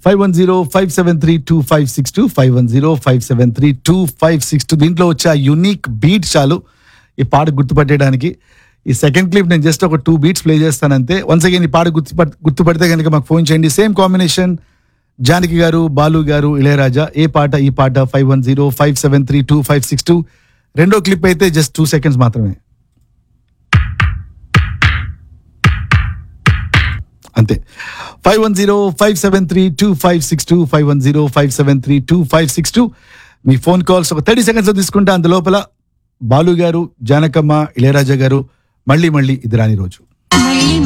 five one zero five seven three two five six two five one zero five seven three two five six two దీంట్లో వచ్చే ఆ unique beat చాలు ఈ పాట గుర్తుపట్టేయడానికి ఈ సెకండ్ క్లిప్ నేను జస్ట్ ఒక టూ బీట్స్ ప్లే చేస్తానంతే వన్స్ అగైన్ ఈ పాట గుర్తుపట్ గుర్తుపడితే కనుక మాకు ఫోన్ చేయండి సేమ్ కాంబినేషన్ జానకి గారు బాలు గారు ఇళయరాజా ఏ పాట ఈ పాట five one zero five seven three two five six two రెండో క్లిప్ అయితే జస్ట్ టూ సెకండ్స్ మాత్రమే అంతే five one zero five seven three two five six two five one zero five seven three two five six two మీ phone calls ఒక thirty seconds తీసుకుంటే అందులోపల బాలు గారు జానకమ్మ ఇళయరాజా గారు మళ్ళీ మళ్ళీ ఇది రాని రోజు మళ్ళీ